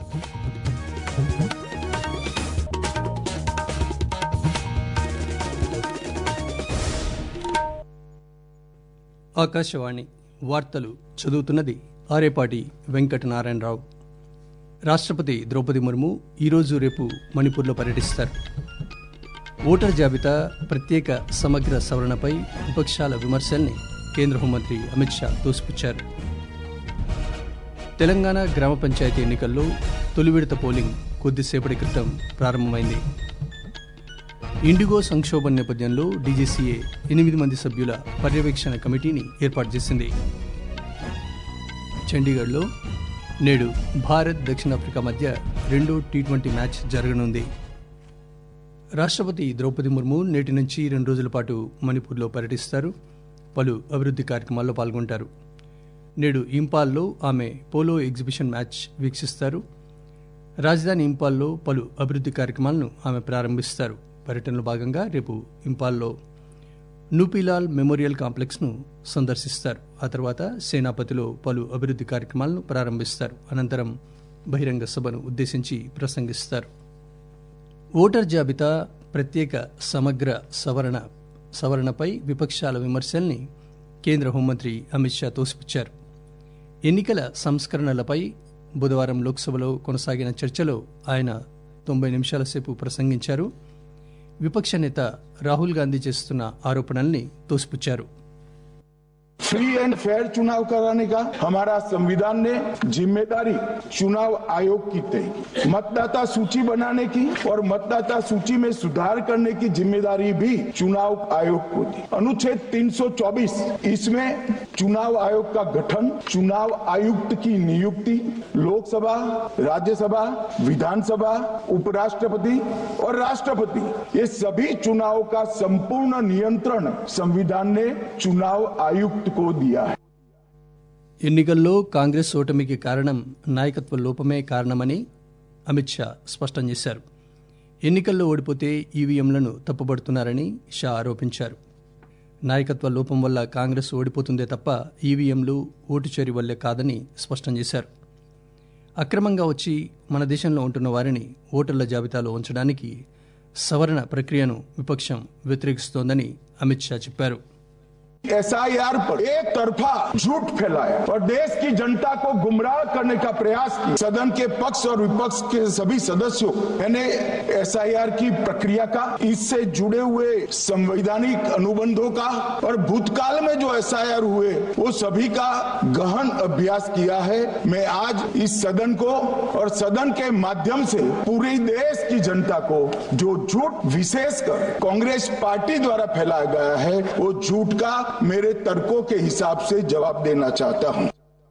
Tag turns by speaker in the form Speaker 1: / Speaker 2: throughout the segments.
Speaker 1: ఆకాశవాణి వార్తలు చదువుతున్నది ఆరేపాటి వెంకటనారాయణరావు రాష్ట్రపతి ద్రౌపది ముర్ము ఈరోజు రేపు మణిపూర్లో పర్యటిస్తారు ఓటర్ జాబితా ప్రత్యేక సమగ్ర సవరణపై విపక్షాల విమర్శల్ని కేంద్ర హోంమంత్రి అమిత్ షా తోసిపుచ్చారు తెలంగాణ గ్రామ పంచాయతీ ఎన్నికల్లో తొలి విడత పోలింగ్ కొద్దిసేపటి క్రితం ప్రారంభమైంది ఇండిగో సంక్షోభం నేపథ్యంలో డీజీసీఏ ఎనిమిది మంది సభ్యుల పర్యవేక్షణ కమిటీని ఏర్పాటు చేసింది చండీగఢ్లో నేడు భారత్ దక్షిణాఫ్రికా మధ్య రెండో టీ ట్వంటీ మ్యాచ్ జరగనుంది రాష్ట్రపతి ద్రౌపది ముర్ము నేటి నుంచి రెండు రోజుల పాటు మణిపూర్లో పర్యటిస్తారు పలు అభివృద్ధి కార్యక్రమాల్లో పాల్గొంటారు నేడు ఇంపాల్లో ఆమె పోలో ఎగ్జిబిషన్ మ్యాచ్ వీక్షిస్తారు రాజధాని ఇంపాల్లో పలు అభివృద్ధి కార్యక్రమాలను ఆమె ప్రారంభిస్తారు పర్యటనలో భాగంగా రేపు ఇంపాల్లో నూపీలాల్ మెమోరియల్ కాంప్లెక్స్ ను సందర్శిస్తారు ఆ తర్వాత సేనాపతిలో పలు అభివృద్ధి కార్యక్రమాలను ప్రారంభిస్తారు అనంతరం బహిరంగ సభను ఉద్దేశించి ప్రసంగిస్తారు ఓటర్ జాబితా ప్రత్యేక సమగ్ర సవరణ సవరణపై విపక్షాల విమర్శల్ని కేంద్ర హోంమంత్రి అమిత్ షా తోసిపుచ్చారు ఎన్నికల సంస్కరణలపై బుధవారం లోక్సభలో కొనసాగిన చర్చలో ఆయన తొంభై నిమిషాల సేపు ప్రసంగించారు విపక్ష నేత రాహుల్ గాంధీ చేస్తున్న ఆరోపణల్ని తోసిపుచ్చారు
Speaker 2: फ्री एंड फेयर चुनाव कराने का हमारा संविधान ने जिम्मेदारी चुनाव आयोग की तय की मतदाता सूची बनाने की और मतदाता सूची में सुधार करने की जिम्मेदारी भी चुनाव आयोग को दी अनुच्छेद 324 इसमें चुनाव आयोग का गठन चुनाव आयुक्त की नियुक्ति लोकसभा राज्यसभा विधानसभा उपराष्ट्रपति और राष्ट्रपति ये सभी चुनाव का संपूर्ण नियंत्रण संविधान ने चुनाव आयुक्त को दिया है
Speaker 1: ఎన్నికల్లో కాంగ్రెస్ ఓటమికి కారణం నాయకత్వ లోపమే కారణమని అమిత్ షా స్పష్టం చేశారు ఎన్నికల్లో ఓడిపోతే ఈవీఎంలను తప్పుబడుతున్నారని షా ఆరోపించారు నాయకత్వ లోపం వల్ల కాంగ్రెస్ ఓడిపోతుందే తప్ప ఈవీఎంలు ఓటు చేరి వల్లే కాదని స్పష్టం చేశారు అక్రమంగా వచ్చి మన దేశంలో ఉంటున్న వారిని ఓటర్ల జాబితాలో ఉంచడానికి సవరణ ప్రక్రియను విపక్షం వ్యతిరేకిస్తోందని అమిత్ షా చెప్పారు
Speaker 2: एसआईआर पर एक तरफा झूठ फैलाया और देश की जनता को गुमराह करने का प्रयास किया सदन के पक्ष और विपक्ष के सभी सदस्यों मैंने एसआईआर की प्रक्रिया का इससे जुड़े हुए संवैधानिक अनुबंधों का और भूतकाल में जो एसआईआर हुए वो सभी का गहन अभ्यास किया है मैं आज इस सदन को और सदन के माध्यम से पूरे देश की जनता को जो झूठ विशेषकर कांग्रेस पार्टी द्वारा फैलाया गया है वो झूठ का मेरे तर्कों के हिसाब से जवाब देना चाहता हूं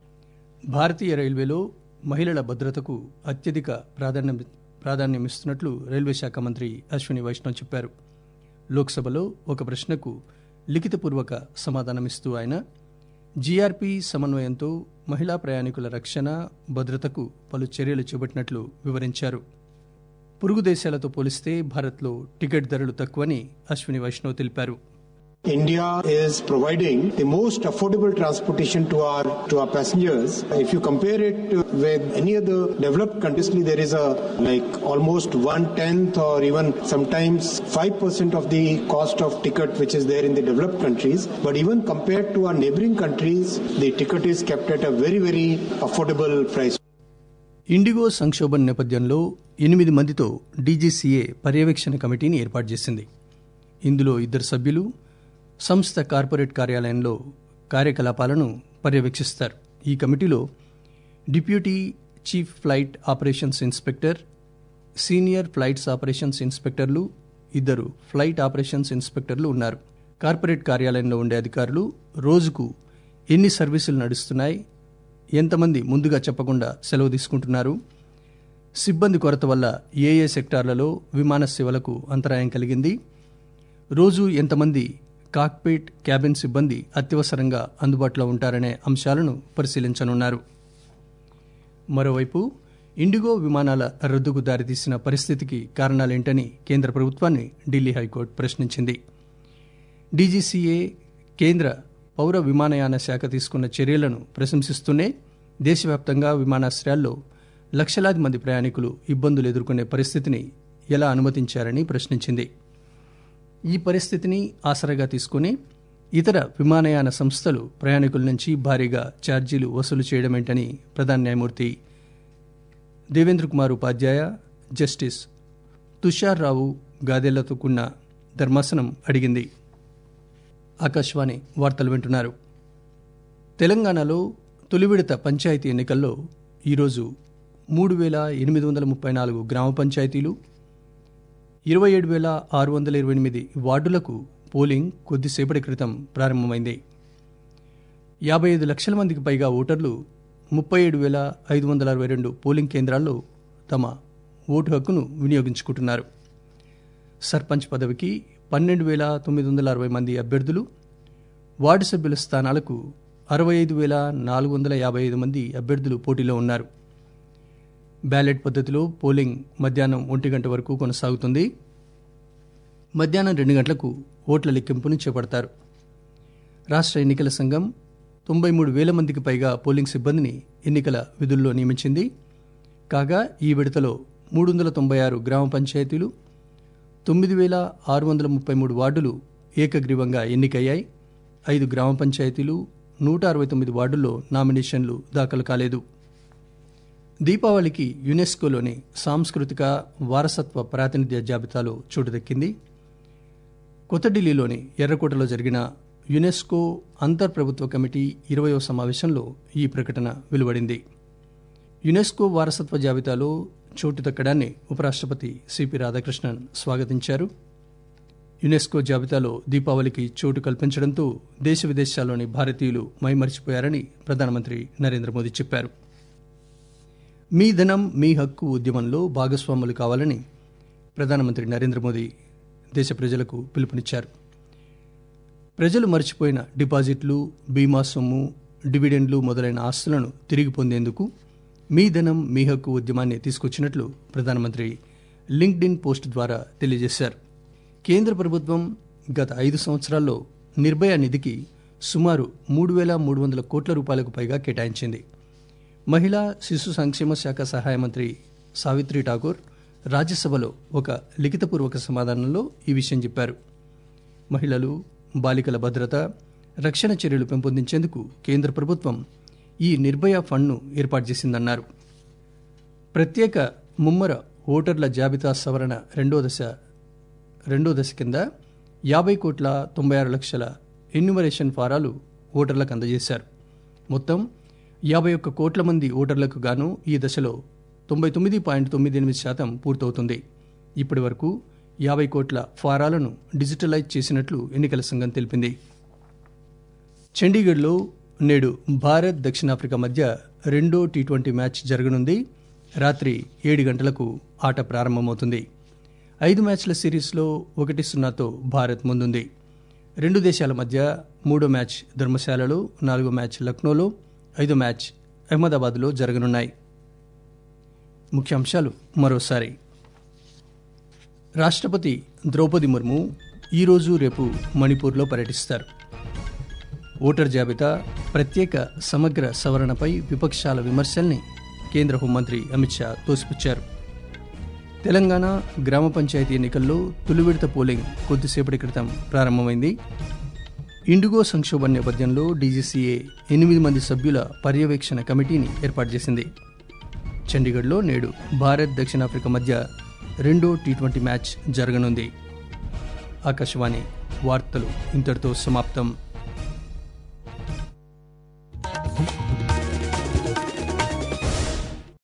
Speaker 1: భారతీయ రైల్వేలో మహిళల భద్రతకు అత్యధిక ప్రాధాన్యం ప్రాధాన్యమిస్తున్నట్లు రైల్వే శాఖ మంత్రి అశ్విని వైష్ణవ్ చెప్పారు లోక్సభలో ఒక ప్రశ్నకు లిఖితపూర్వక సమాధానమిస్తూ ఆయన జీఆర్పీ సమన్వయంతో మహిళా ప్రయాణికుల రక్షణ భద్రతకు పలు చర్యలు చేపట్టినట్లు వివరించారు పొరుగు దేశాలతో పోలిస్తే భారత్లో టికెట్ ధరలు తక్కువని అశ్విని వైష్ణవ్ తెలిపారు
Speaker 3: India is providing the most affordable transportation to our to our passengers. If you compare it with any other developed countries, there is a like almost one tenth or even sometimes five percent of the cost of ticket which is there in the developed countries. But even compared to our neighboring countries, the ticket is kept at a very very affordable price.
Speaker 1: IndiGo సంక్షోభం నేపథ్యంలో ఎనిమిది మందితో DGCA పర్యవేక్షణ కమిటీని ఏర్పాటు చేసింది ఇందులో ఇద్దరు సభ్యులు సంస్థ కార్పొరేట్ కార్యాలయంలో కార్యకలాపాలను పర్యవేక్షిస్తారు ఈ కమిటీలో deputy chief flight operations inspector senior flights operations ఇన్స్పెక్టర్లు ఇద్దరు ఫ్లైట్ ఆపరేషన్స్ ఇన్స్పెక్టర్లు ఉన్నారు కార్పొరేట్ కార్యాలయంలో ఉండే అధికారులు రోజుకు ఎన్ని సర్వీసులు నడుస్తున్నాయి ఎంతమంది ముందుగా చెప్పకుండా సెలవు తీసుకుంటున్నారు సిబ్బంది కొరత వల్ల ఏ ఏ సెక్టార్లలో విమాన సేవలకు అంతరాయం కలిగింది రోజు ఎంతమంది కాక్పీట్ క్యాబిన్ సిబ్బంది అత్యవసరంగా అందుబాటులో ఉంటారనే అంశాలను పరిశీలించనున్నారు మరోవైపు ఇండిగో విమానాల రద్దుకు దారితీసిన పరిస్థితికి కారణాలేంటని కేంద్ర ప్రభుత్వాన్ని ఢిల్లీ హైకోర్టు ప్రశ్నించింది డీజీసీఏ కేంద్ర పౌర విమానయాన శాఖ తీసుకున్న చర్యలను ప్రశంసిస్తూనే దేశవ్యాప్తంగా విమానాశ్రయాల్లో లక్షలాది మంది ప్రయాణికులు ఇబ్బందులు ఎదుర్కొనే పరిస్థితిని ఎలా అనుమతించారని ప్రశ్నించింది ఈ పరిస్థితిని ఆసరాగా తీసుకుని ఇతర విమానయాన సంస్థలు ప్రయాణికుల నుంచి భారీగా ఛార్జీలు వసూలు చేయడమేంటని ప్రధాన న్యాయమూర్తి దేవేంద్ర కుమార్ ఉపాధ్యాయ జస్టిస్ తుషార్ రావు గాదెళ్లతో కూడిన ధర్మాసనం అడిగింది ఆకాశవాణి వార్తలు వింటున్నారు తెలంగాణలో తొలి విడత పంచాయతీ ఎన్నికల్లో ఈరోజు మూడు వేల ఎనిమిది వందల ముప్పై నాలుగు గ్రామ పంచాయతీలు ఇరవై ఏడు వేల ఆరు వందల ఇరవై ఎనిమిది వార్డులకు పోలింగ్ కొద్దిసేపటి క్రితం ప్రారంభమైంది యాభై ఐదు లక్షల మందికి పైగా ఓటర్లు ముప్పై ఏడు వేల ఐదు వందల అరవై రెండు పోలింగ్ కేంద్రాల్లో తమ ఓటు హక్కును వినియోగించుకుంటున్నారు సర్పంచ్ పదవికి పన్నెండు వేల తొమ్మిది వందల అరవై మంది అభ్యర్థులు వార్డు సభ్యుల స్థానాలకు అరవై ఐదు వేల నాలుగు వందల యాభై ఐదు మంది అభ్యర్థులు పోటీలో ఉన్నారు బ్యాలెట్ పద్ధతిలో పోలింగ్ మధ్యాహ్నం ఒంటి గంట వరకు కొనసాగుతుంది మధ్యాహ్నం రెండు గంటలకు ఓట్ల లెక్కింపును చేపడతారు రాష్ట్ర ఎన్నికల సంఘం తొంభై మూడు వేల మందికి పైగా పోలింగ్ సిబ్బందిని ఎన్నికల విధుల్లో నియమించింది కాగా ఈ విడతలో మూడు వందల తొంభై ఆరు గ్రామ పంచాయతీలు తొమ్మిది వేల ఆరు వందల ముప్పై మూడు వార్డులు ఏకగ్రీవంగా ఎన్నికయ్యాయి ఐదు గ్రామ పంచాయతీలు నూట అరవై తొమ్మిది వార్డుల్లో నామినేషన్లు దాఖలు కాలేదు దీపావళికి యునెస్కోలోని సాంస్కృతిక వారసత్వ ప్రాతినిధ్య జాబితాలో చోటు దక్కింది కొత్త ఢిల్లీలోని ఎర్రకోటలో జరిగిన యునెస్కో అంతర్ప్రభుత్వ కమిటీ ఇరవయో సమావేశంలో ఈ ప్రకటన వెలువడింది యునెస్కో వారసత్వ జాబితాలో చోటు దక్కడాన్ని ఉపరాష్ట్రపతి సిపి రాధాకృష్ణన్ స్వాగతించారు యునెస్కో జాబితాలో దీపావళికి చోటు కల్పించడంతో దేశ విదేశాల్లోని భారతీయులు మైమరిచిపోయారని ప్రధానమంత్రి నరేంద్ర మోదీ చెప్పారు మీ ధనం మీ హక్కు ఉద్యమంలో భాగస్వాములు కావాలని ప్రధానమంత్రి నరేంద్ర మోదీ దేశ ప్రజలకు పిలుపునిచ్చారు ప్రజలు మర్చిపోయిన డిపాజిట్లు బీమా సొమ్ము డివిడెండ్లు మొదలైన ఆస్తులను తిరిగి పొందేందుకు మీ ధనం మీ హక్కు ఉద్యమాన్ని తీసుకొచ్చినట్లు ప్రధానమంత్రి లింక్డ్ ఇన్ పోస్ట్ ద్వారా తెలియజేశారు కేంద్ర ప్రభుత్వం గత ఐదు సంవత్సరాల్లో నిర్భయ నిధికి సుమారు మూడు వేల మూడు వందల కోట్ల రూపాయలకు పైగా కేటాయించింది మహిళా శిశు సంక్షేమ శాఖ సహాయ మంత్రి సావిత్రి ఠాకూర్ రాజ్యసభలో ఒక లిఖితపూర్వక సమాధానంలో ఈ విషయం చెప్పారు మహిళలు బాలికల భద్రత రక్షణ చర్యలు పెంపొందించేందుకు కేంద్ర ప్రభుత్వం ఈ నిర్భయ ఫండ్ను ఏర్పాటు చేసిందన్నారు ప్రత్యేక ముమ్మర ఓటర్ల జాబితా సవరణ రెండో దశ రెండో దశ కింద యాభై కోట్ల తొంభై ఆరు లక్షల ఎన్యుమరేషన్ ఫారాలు ఓటర్లకు అందజేశారు మొత్తం యాభై ఒక్క కోట్ల మంది ఓటర్లకు గాను ఈ దశలో తొంభై తొమ్మిది పాయింట్ తొమ్మిది ఎనిమిది శాతం పూర్తవుతుంది ఇప్పటి వరకు యాభై కోట్ల ఫారాలను డిజిటలైజ్ చేసినట్లు ఎన్నికల సంఘం తెలిపింది చండీగఢ్లో నేడు భారత్ దక్షిణాఫ్రికా మధ్య రెండో టీ ట్వంటీ మ్యాచ్ జరగనుంది రాత్రి ఏడు గంటలకు ఆట ప్రారంభమవుతుంది ఐదు మ్యాచ్ల సిరీస్లో ఒకటి సున్నాతో భారత్ ముందుంది రెండు దేశాల మధ్య మూడో మ్యాచ్ ధర్మశాలలో నాలుగో మ్యాచ్ లక్నోలో ఐదో మ్యాచ్ అహ్మదాబాద్లో జరగనున్నాయి ముఖ్యాంశాలు మరోసారి రాష్ట్రపతి ద్రౌపది ముర్ము ఈరోజు రేపు మణిపూర్లో పర్యటిస్తారు ఓటర్ జాబితా ప్రత్యేక సమగ్ర సవరణపై విపక్షాల విమర్శల్ని కేంద్ర హోంమంత్రి అమిత్ షా తోసిపుచ్చారు తెలంగాణ గ్రామ పంచాయతీ ఎన్నికల్లో తొలి విడత పోలింగ్ కొద్దిసేపటి క్రితం ప్రారంభమైంది ఇండిగో సంక్షోభం నేపథ్యంలో డీజీసీఏ ఎనిమిది మంది సభ్యుల పర్యవేక్షణ కమిటీని ఏర్పాటు చేసింది చండీగఢ్లో నేడు భారత్ దక్షిణాఫ్రికా మధ్య రెండో టీ ట్వంటీ మ్యాచ్ జరగనుంది ఆకాశవాణి వార్తలు ఇంతటితో సమాప్తం